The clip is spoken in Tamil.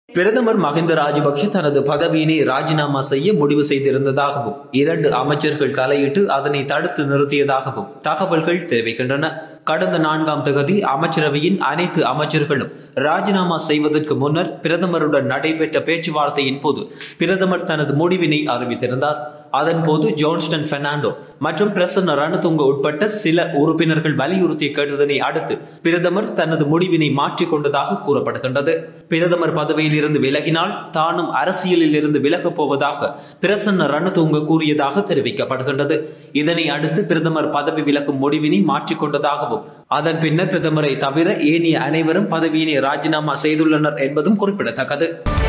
பிரதமர் மஹிந்த ராஜபக்ஷ தனது பதவியினை ராஜினாமா செய்ய முடிவு செய்திருந்ததாகவும் இரண்டு அமைச்சர்கள் தலையிட்டு அதனை தடுத்து நிறுத்தியதாகவும் தகவல்கள் தெரிவிக்கின்றன கடந்த நான்காம் தேதி அமைச்சரவையின் அனைத்து அமைச்சர்களும் ராஜினாமா செய்வதற்கு முன்னர் பிரதமருடன் நடைபெற்ற பேச்சுவார்த்தையின் போது பிரதமர் தனது முடிவினை அறிவித்திருந்தார் அதன் போது ஜோன்ஸ்டன் பெர்னாண்டோ மற்றும் பிரசன்ன ரணதுங்க உட்பட்ட சில உறுப்பினர்கள் வலியுறுத்திய கேட்டதனை அடுத்து பிரதமர் தனது முடிவினை மாற்றிக் கொண்டதாக கூறப்படுகின்றது பிரதமர் பதவியில் இருந்து விலகினால் தானும் அரசியலில் இருந்து விலகப் போவதாக பிரசன்ன ரணதுங்க கூறியதாக தெரிவிக்கப்படுகின்றது இதனை அடுத்து பிரதமர் பதவி விலகும் முடிவினை மாற்றிக் கொண்டதாகவும் அதன் பின்னர் பிரதமரை தவிர ஏனைய அனைவரும் பதவியினை ராஜினாமா செய்துள்ளனர் என்பதும் குறிப்பிடத்தக்கது